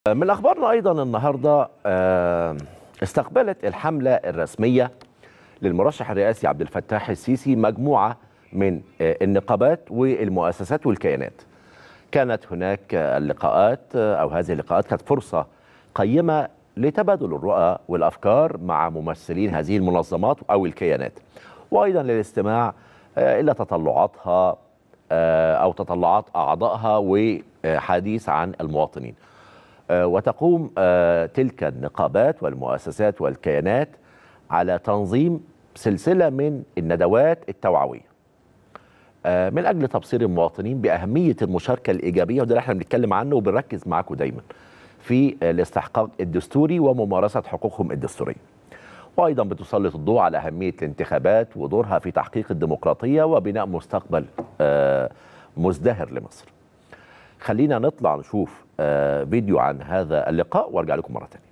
من اخبارنا ايضا النهارده آه، استقبلت الحمله الرسميه للمرشح الرئاسي عبد الفتاح السيسي مجموعه من آه، النقابات والمؤسسات والكيانات. كانت هناك آه، اللقاءات آه، او هذه اللقاءات كانت فرصه قيمه لتبادل الرؤى والافكار مع ممثلين هذه المنظمات او الكيانات. وايضا للاستماع آه، الى تطلعاتها آه، او تطلعات اعضائها وحديث عن المواطنين. آه، وتقوم آه، تلك النقابات والمؤسسات والكيانات على تنظيم سلسله من الندوات التوعويه آه، من اجل تبصير المواطنين باهميه المشاركه الايجابيه وده اللي احنا بنتكلم عنه وبنركز معاكم دايما في آه، الاستحقاق الدستوري وممارسه حقوقهم الدستوريه. وايضا بتسلط الضوء على اهميه الانتخابات ودورها في تحقيق الديمقراطيه وبناء مستقبل آه، مزدهر لمصر. خلينا نطلع نشوف آه، فيديو عن هذا اللقاء وارجع لكم مره ثانيه.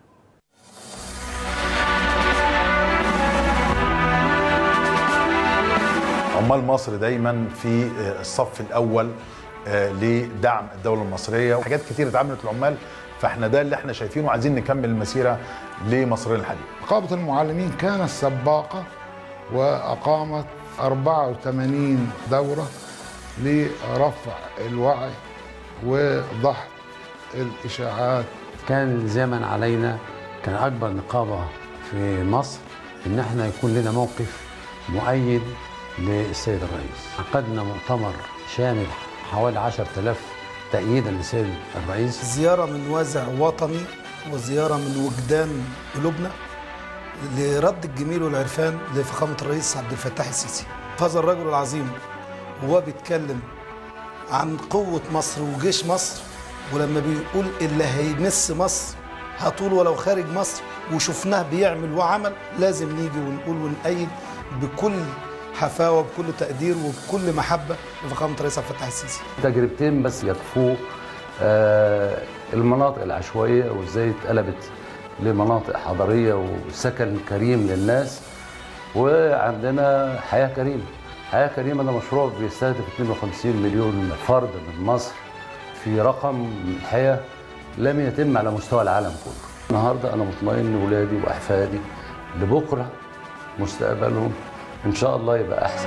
عمال مصر دايما في الصف الاول آه، لدعم الدوله المصريه وحاجات كتير اتعملت للعمال فاحنا ده اللي احنا شايفينه وعايزين نكمل المسيره لمصرنا الحديث نقابة المعلمين كانت سباقة وأقامت 84 دورة لرفع الوعي وضحك الإشاعات كان زمن علينا كان اكبر نقابه في مصر ان احنا يكون لنا موقف مؤيد للسيد الرئيس عقدنا مؤتمر شامل حوالي 10000 تأييدا للسيد الرئيس زيارة من وازع وطني وزيارة من وجدان قلوبنا لرد الجميل والعرفان لفخامة الرئيس عبد الفتاح السيسي هذا الرجل العظيم وهو بيتكلم عن قوة مصر وجيش مصر ولما بيقول اللي هيمس مصر هطول ولو خارج مصر وشفناه بيعمل وعمل لازم نيجي ونقول ونأيد بكل حفاوة بكل تقدير وبكل محبة لفخامة الرئيس عبد الفتاح السيسي تجربتين بس يكفوا آه، المناطق العشوائيه وازاي اتقلبت لمناطق حضريه وسكن كريم للناس وعندنا حياه كريمه حياه كريمه ده مشروع بيستهدف 52 مليون فرد من مصر في رقم الحياه لم يتم على مستوى العالم كله النهارده انا مطمئن ان ولادي واحفادي لبكره مستقبلهم ان شاء الله يبقى احسن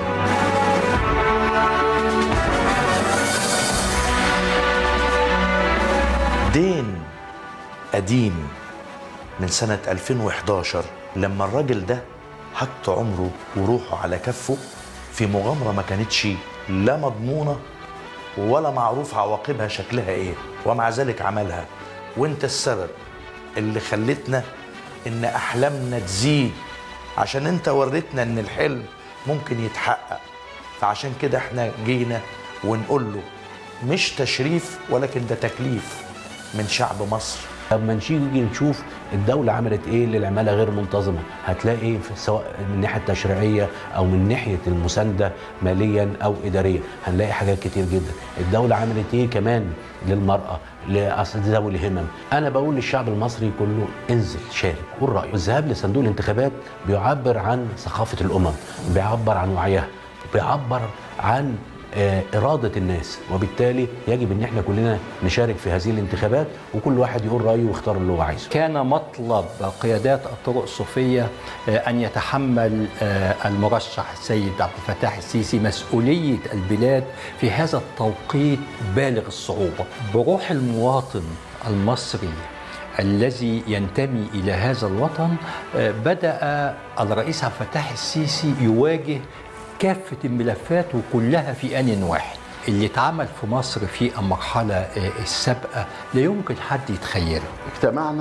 دين قديم من سنة 2011 لما الراجل ده حط عمره وروحه على كفه في مغامرة ما كانتش لا مضمونة ولا معروف عواقبها شكلها ايه ومع ذلك عملها وانت السبب اللي خلتنا ان احلامنا تزيد عشان انت وريتنا ان الحلم ممكن يتحقق فعشان كده احنا جينا ونقول له مش تشريف ولكن ده تكليف من شعب مصر طب ما نيجي نشوف الدولة عملت ايه للعمالة غير منتظمة هتلاقي ايه في- سواء من الناحية التشريعية او من ناحية المساندة ماليا او اداريا هنلاقي حاجات كتير جدا الدولة عملت ايه كمان للمرأة لأصل ذوي الهمم انا بقول للشعب المصري كله انزل شارك قول رأيك الذهاب لصندوق الانتخابات بيعبر عن ثقافة الامم بيعبر عن وعيها بيعبر عن آه، إرادة الناس وبالتالي يجب أن احنا كلنا نشارك في هذه الانتخابات وكل واحد يقول رأيه ويختار اللي هو عايزه كان مطلب قيادات الطرق الصوفية آه، أن يتحمل آه، المرشح السيد عبد الفتاح السيسي مسؤولية البلاد في هذا التوقيت بالغ الصعوبة بروح المواطن المصري الذي ينتمي إلى هذا الوطن آه، بدأ الرئيس عبد الفتاح السيسي يواجه كافة الملفات وكلها في آن واحد اللي اتعمل في مصر في المرحلة آه، السابقة لا يمكن حد يتخيله اجتمعنا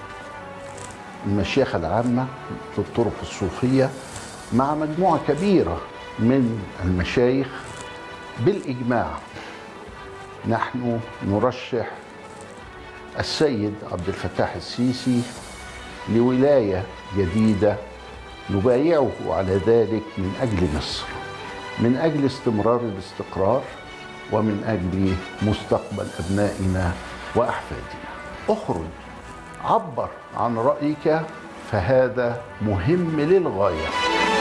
المشيخة العامة للطرق الصوفية مع مجموعة كبيرة من المشايخ بالإجماع نحن نرشح السيد عبد الفتاح السيسي لولاية جديدة نبايعه على ذلك من أجل مصر من أجل استمرار الاستقرار ومن أجل مستقبل أبنائنا وأحفادنا اخرج عبر عن رأيك فهذا مهم للغاية